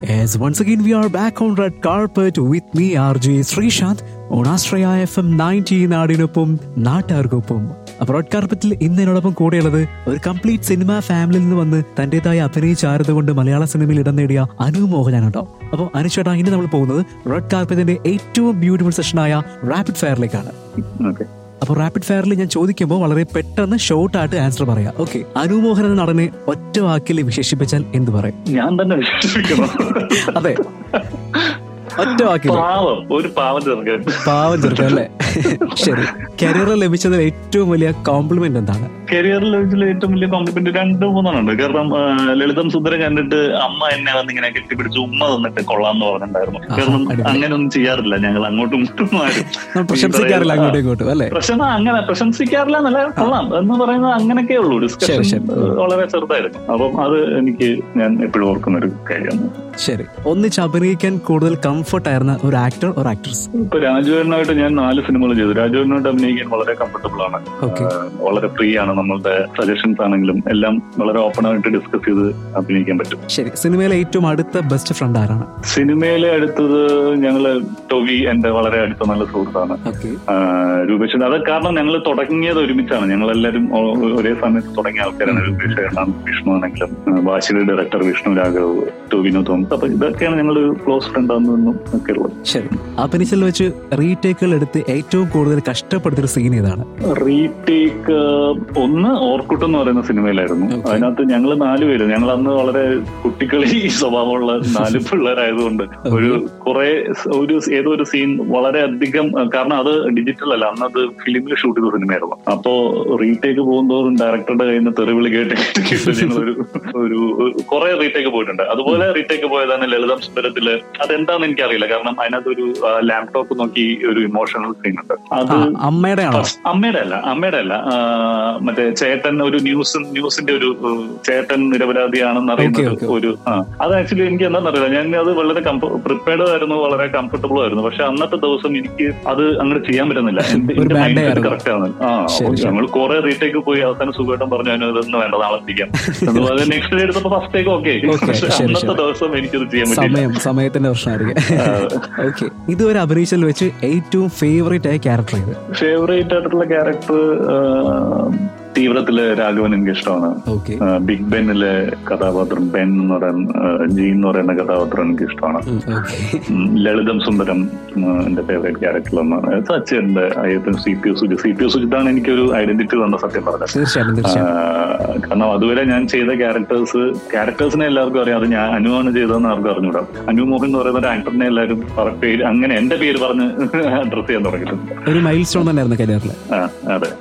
As once again we are back on red carpet with me RJ Sreesanth on Astraya FM 90 നാടിനൊപ്പം നാട്ടുകാർക്കൊപ്പം അപ്പൊ red കാർപ്പറ്റിൽ ഇന്ന് എന്നോടൊപ്പം കൂടെയുള്ളത് ഒരു കംപ്ലീറ്റ് സിനിമ ഫാമിലിയിൽ നിന്ന് വന്ന് തന്റേതായ അഭിനയിച്ചാരത കൊണ്ട് മലയാള സിനിമയിൽ ഇടം നേടിയ അനു മോഹനാണ് കേട്ടോ അപ്പോൾ അനുചേട്ടാ ഇനി നമ്മൾ പോകുന്നത് റെഡ് കാർപ്പറ്റിന്റെ ഏറ്റവും ബ്യൂട്ടിഫുൾ സെഷനായ റാപ്പിഡ് ഫയറിലേക്കാണ് ഓക്കെ അപ്പോൾ റാപ്പിഡ് ഫയറിൽ ഞാൻ ചോദിക്കുമ്പോൾ വളരെ പെട്ടെന്ന് ഷോർട്ട് ആയിട്ട് ആൻസർ പറയാം ഓക്കെ അനുമോഹൻ എന്ന നടനെ ഒറ്റ വാക്കിൽ വിശേഷിപ്പിച്ചാൽ എന്ത് പറയും ഞാൻ തന്നെ വിശ്വസിക്കുന്നു അതെ ഒറ്റ വാക്കിൽ പാവം ഒരു പാവം ചെറുക്കൻ പാവം ചെറുക്കൻ അല്ലേ ശരി കരിയറിൽ ലഭിച്ചതിൽ ഏറ്റവും വലിയ കോംപ്ലിമെന്റ് എന്താണ് കരിയറിൽ ലഭിച്ചുള്ള ഏറ്റവും വലിയ കോംപ്ലിമെന്റ് രണ്ട് മൂന്നെണ്ണം ഉണ്ട് കാരണം ആ, ലളിതം സുന്ദരം കണ്ടിട്ട് അമ്മ എന്നെ വന്ന് ഇങ്ങനെ കെട്ടിപ്പിടിച്ച് ഉമ്മ തന്നിട്ട് കൊള്ളാന്ന് പറഞ്ഞിട്ടുണ്ടായിരുന്നു ആഹാ, കാരണം അടിപൊളി. അങ്ങനെയൊന്നും ചെയ്യാറില്ല ഞങ്ങൾ അങ്ങോട്ടും ഇങ്ങോട്ടും ആരും നമ്മൾ പ്രശംസിക്കാറില്ല അങ്ങോട്ടും ഇങ്ങോട്ടും അല്ലേ പ്രശ്നം അങ്ങനെ പ്രശംസിക്കാറില്ല എന്നല്ല കൊള്ളാം എന്ന് പറയുന്നത് അങ്ങനെയൊക്കെ ഉള്ളൂ ഡിസ്കഷൻ ശരി. വളരെ ചെറുതായിരുന്നു അപ്പം അത് എനിക്ക് ഞാൻ എപ്പോഴും ഓർക്കുന്ന ഒരു കാര്യമാണ് ശരി ഒന്നിച്ച് അഭിനയിക്കാൻ കൂടുതൽ കംഫർട്ട് ആയിരുന്ന ഒരു ആക്ടർ ഒരു ആക്ട്രസ് ഇപ്പൊ രാജുവേട്ടനായിട്ട് ഞാൻ നാല് സിനിമകൾ ചെയ്തു രാജുവേട്ടനായിട്ട് അഭിനയിക്കാൻ വളരെ കംഫർട്ടബിൾ ആണ് ഓക്കെ ആ, വളരെ ഫ്രീ ആണ് നമ്മളുടെ സജഷൻസ് ആണെങ്കിലും എല്ലാം വളരെ ഓപ്പൺ ആയിട്ട് ഡിസ്കസ് ചെയ്ത് അഭിനയിക്കാൻ പറ്റും ശരി സിനിമയിലെ ഏറ്റവും അടുത്ത ബെസ്റ്റ് ഫ്രണ്ട് ആരാണ് സിനിമയിലെ അടുത്തത് ഞങ്ങള് ടൊവി എന്റെ വളരെ അടുത്ത നല്ല സുഹൃത്താണ് ഓക്കെ ആ, രൂപേഷ് അത് കാരണം ഞങ്ങൾ തുടങ്ങിയത് ഒരുമിച്ചാണ് ഞങ്ങൾ എല്ലാവരും ഒ- ഒരേ സമയത്ത് തുടങ്ങിയ ആൾക്കാരാണ് രൂപേഷ് എണ്ണാം വിഷ്ണു ആണെങ്കിലും ആ, വാശിയുടെ ഡയറക്ടർ വിഷ്ണു രാഘവ് ടൊവിനോ തോമസ് അപ്പൊ ഇതൊക്കെയാണ് ഞങ്ങൾ ക്ലോസ് ഫ്രണ്ട് ആണെന്നും ഒക്കെ ഉള്ളത് ശരി അഭിനയിച്ചതിൽ വെച്ച് റീടേക്കുകൾ എടുത്ത് ഏറ്റവും കൂടുതൽ കഷ്ടപ്പെടുത്തിയ സീൻ ഏതാണ് റീടേക്ക് ഒന്ന് ഓർക്കുട്ട് എന്ന് പറയുന്ന സിനിമയിലായിരുന്നു Okay. അതിനകത്ത് ഞങ്ങൾ നാലുപേര് ഞങ്ങൾ അന്ന് വളരെ കുട്ടികളി സ്വഭാവമുള്ള നാല് പിള്ളേരായതുകൊണ്ട് ഒരു കുറെ ഒരു ഏതോ ഒരു സീൻ വളരെ അധികം കാരണം അത് ഡിജിറ്റൽ അല്ല അന്ന് അത് ഫിലിമിൽ ഷൂട്ട് ചെയ്ത സിനിമയായിരുന്നു അപ്പോ റീടേക്ക് പോകുന്നതോറും ഡയറക്ടറുടെ കയ്യിൽ നിന്ന് തെറിവിളി കേട്ട് കേട്ട് കേട്ട് ഞങ്ങളൊരു ഒരു കുറെ റീടേക്ക് പോയിട്ടുണ്ട് അതുപോലെ റീടേക്ക് പോയതാണ് ലളിതം സുന്ദരത്തില് അതെന്താന്ന് എനിക്കറിയില്ല കാരണം അതിനകത്ത് ഒരു ലാപ്ടോപ്പ് നോക്കി ഒരു ഇമോഷണൽ സീൻ ഉണ്ട് അത് ആ, അമ്മയുടെ ആണോ ഫസ്റ്റ് അമ്മയുടെ അല്ല അമ്മയുടെ അല്ല ആ, മറ്റേ ചേട്ടൻ ഒരു ന്യൂസ് ന്യൂസിന്റെ ഒരു ഉം, ചേട്ടൻ നിരപരാധിയാണെന്ന് അറിയുന്നത് Okay, okay. ഒരു ആ അത് ആക്ച്വലി എനിക്ക് എന്താണെന്നറിയില്ല ഞാൻ അത് വളരെ പ്രിപ്പയർഡ് ആയിരുന്നു വളരെ കംഫർട്ടബിൾ ആയിരുന്നു പക്ഷെ അന്നത്തെ ദിവസം എനിക്ക് അത് അങ്ങോട്ട് ചെയ്യാൻ പറ്റുന്നില്ല എന്റെ ഒരു bad day ആയിരുന്നു. കറക്റ്റ് ആണ് ആ ശരി, അപ്പൊ ശരി. ഞങ്ങൾ കുറെ റീടേക്ക് പോയി അവസാനം സുഖമായിട്ടും പറഞ്ഞു അതിന് ഇതൊന്നും വേണ്ട നാളെ എത്തിക്കാം അതുപോലെ നെക്സ്റ്റ് ഡേ എടുത്തപ്പോ ഫസ്റ്റ് ടേക്ക് ഓക്കെ Okay, പക്ഷെ ശരി, അന്നത്തെ ശരി. ദിവസം എനിക്കത് ചെയ്യാൻ പറ്റില്ല സമയം സമയത്തിന്റെ പ്രശ്നമായിരിക്കും ഓക്കെ ഇതുവരെ അഭിനയിച്ചതിൽ വെച്ച് ഏറ്റവും ഫേവറേറ്റ് ആയ ക്യാരക്ടർ ഇത് ഫേവറേറ്റ് ആയിട്ടുള്ള ക്യാരക്ടർ തീവ്രത്തിലെ രാഘവൻ എനിക്ക് ഇഷ്ടമാണ് ഓക്കെ ആ, ബിഗ് ബെന്നിലെ കഥാപാത്രം ബെൻ എന്ന് പറയുന്ന ആ, ജി എന്ന് പറയുന്ന കഥാപാത്രം എനിക്ക് ഇഷ്ടമാണ് ഓക്കെ ഉം, ലളിതം സുന്ദരം ആ, എന്റെ ഫേവറേറ്റ് ക്യാരക്ടറിലൊന്നാണ് സച്ചിന്റെ Ayyappan C P O Sujith C P O സുജിത്താണ് എനിക്കൊരു ഐഡന്റിറ്റി തന്ന സത്യം പറഞ്ഞത് തീർച്ചയായിട്ടും ആ, തീർച്ചയായിട്ടും കാരണം അതുവരെ ഞാൻ ചെയ്ത ക്യാരക്ടേഴ്സ് ക്യാരക്ടേഴ്സിനെ എല്ലാവർക്കും അറിയാം അത് ഞാൻ അനുവാണ് ചെയ്തതെന്ന് ആർക്കും അറിഞ്ഞൂടാ അനു മോഹൻ എന്ന് പറയുന്ന ഒരു ആക്ടറിനെ എല്ലാവരും പറ- പേര് അങ്ങനെ എന്റെ പേര് പറഞ്ഞ് അഡ്രസ് ചെയ്യാൻ തുടങ്ങിയിട്ടുണ്ട് ഒരു മൈൽ സ്റ്റോൺ തന്നെയായിരുന്നു കരിയറിൽ ആ അതെ